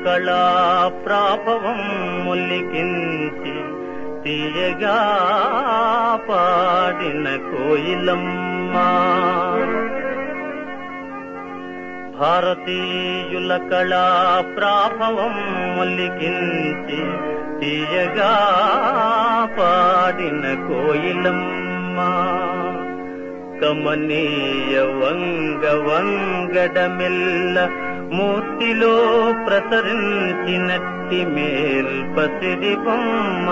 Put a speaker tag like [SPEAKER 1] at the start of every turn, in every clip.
[SPEAKER 1] కళా ప్రాభవం ముల్లికించి తీయగా పాడిన కోయిలమ్మా భారతీయుల కళా ప్రాభవం ముల్లికించి తీయగా పాడిన కోయిలమ్మా కమనీయ వంగ వంగడమెల్ల మూర్తిలో ప్రసరించినట్టి మేల్పసిరి బొమ్మ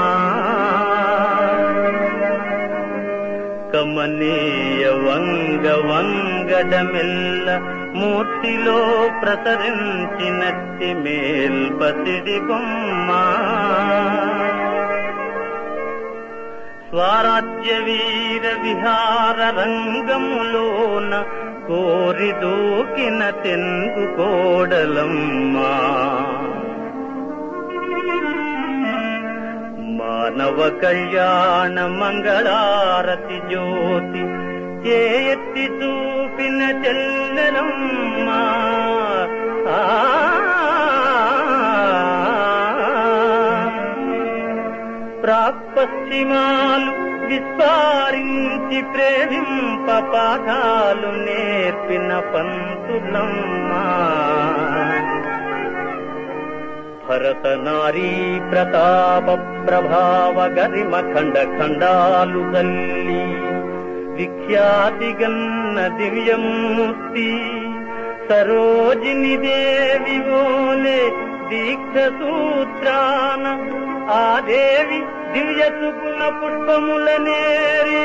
[SPEAKER 1] కమనీయ వంగ వంగడమెల్ల మూర్తిలో ప్రసరించినట్టి మేల్పసిడి బొమ్మ స్వరాజ్య వీర విహార రంగములోన కోరి దూకిన తెంగు కోడలమ్మా మానవ కళ్యాణ మంగళారతి జ్యోతి చేయెత్తి చూపిన చెల్లెలమ్మా ఆ ప్రాక్పశ్చిమాలు విస్పారించి ప్రేమింప పాఠాలు నేర్పిన పంతులమ్మా భరత నారీ ప్రతాప ప్రభావ గరిమ ఖండ ఖండాలు గల్లి విఖ్యాతి గన్న దివ్యమూర్తి సరోజిని దేవి ఓలే దీక్ష సూత్రాన ఆ దేవి దివ్య సుగుణ పుష్పముల నేరి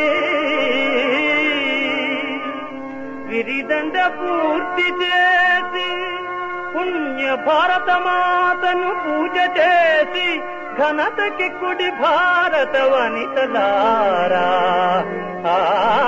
[SPEAKER 1] విరిదండ పూర్తి చేసి పుణ్య భారత మాతను పూజ చేసి ఘనతకి కుడి భారత వనితలారా ఆ